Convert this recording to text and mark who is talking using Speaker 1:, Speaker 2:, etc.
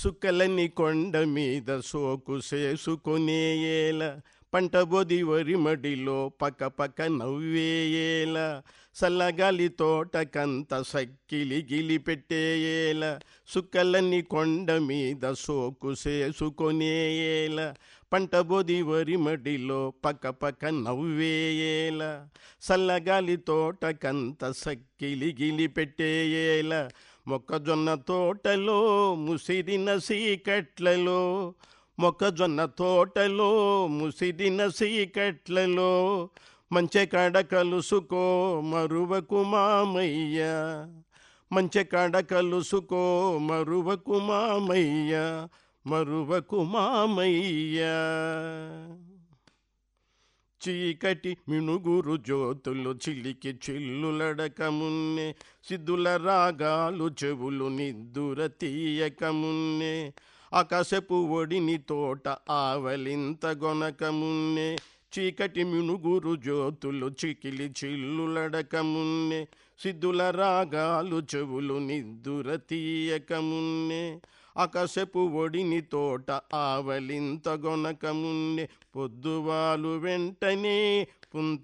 Speaker 1: సుక్కలని కొండ మీద సోకు చేసుకునేయేల పంట బొది వరి మడిలో పక్క పక్క నవ్వేయేల సల్లగాలి తోటకంత సక్కిలి గిలి పెట్టేయేల సుక్కలని కొండ మీద సోకు చేసుకునేయేల పంట బొది వరి మడిలో పక్క పక్క నవ్వేయేల సల్లగాలి తోటకంత సక్కిలి గిలి పెట్టేయేల మొక్కజొన్న తోటలో ముసిరిన సీకట్లలో మొక్కజొన్న తోటలో ముసిరిన సీకట్లలో మంచె కాడ కలుసుకో మరువకు మామయ్య మంచె కాడ కలుసుకో మరువకు మామయ్య మరువకు మామయ్య చీకటి మినుగురు జ్యోతులు చిలికి చిల్లులడకమున్నే సిద్ధుల రాగాలు చెవులు నిద్దుర తీయకమున్నే ఆకాశపు ఒడిని తోట ఆవలింత గొనకమున్నే చీకటి మినుగురు జ్యోతులు చికిలి చిల్లులడకమున్నే సిద్ధుల రాగాలు చెవులు నిద్దుర తీయకమున్నే ఆకాశపు ఒడిని తోట ఆవలింత గొనకమున్నే పొద్దువాలు వెంటనే పుంత